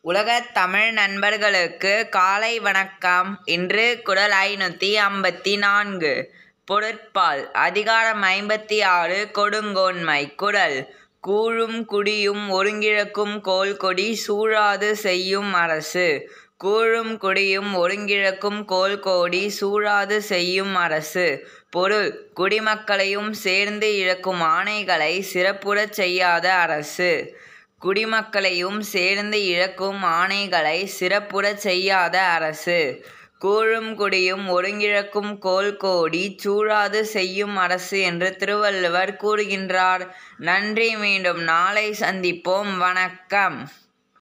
உலகத் தமிழ் நண்பர்களுக்கு காலை வணக்கம் இன்று குரல் ஐநூற்றி ஐம்பத்தி நான்கு பொருட்பால் அதிகாரம் ஐம்பத்தி ஆறு கொடுங்கோன்மை குரல் கூழும் குடியும் ஒருங்கிழக்கும் கோல்கொடி சூழாது செய்யும் அரசு கூழும் குடியும் ஒருங்கிழக்கும் கோல்கோடி சூழாது செய்யும் அரசு பொருள் குடிமக்களையும் சேர்ந்து இழக்கும் ஆணைகளை சிறப்புறச் செய்யாத அரசு குடிமக்களையும் சேர்ந்து இழக்கும் ஆணைகளை சிறப்புறச் செய்யாத அரசு கூழும் குடியும் ஒருங்கிழக்கும் கோல்கோடி சூழாது செய்யும் அரசு என்று திருவள்ளுவர் கூறுகின்றார் நன்றி மீண்டும் நாளை சந்திப்போம் வணக்கம்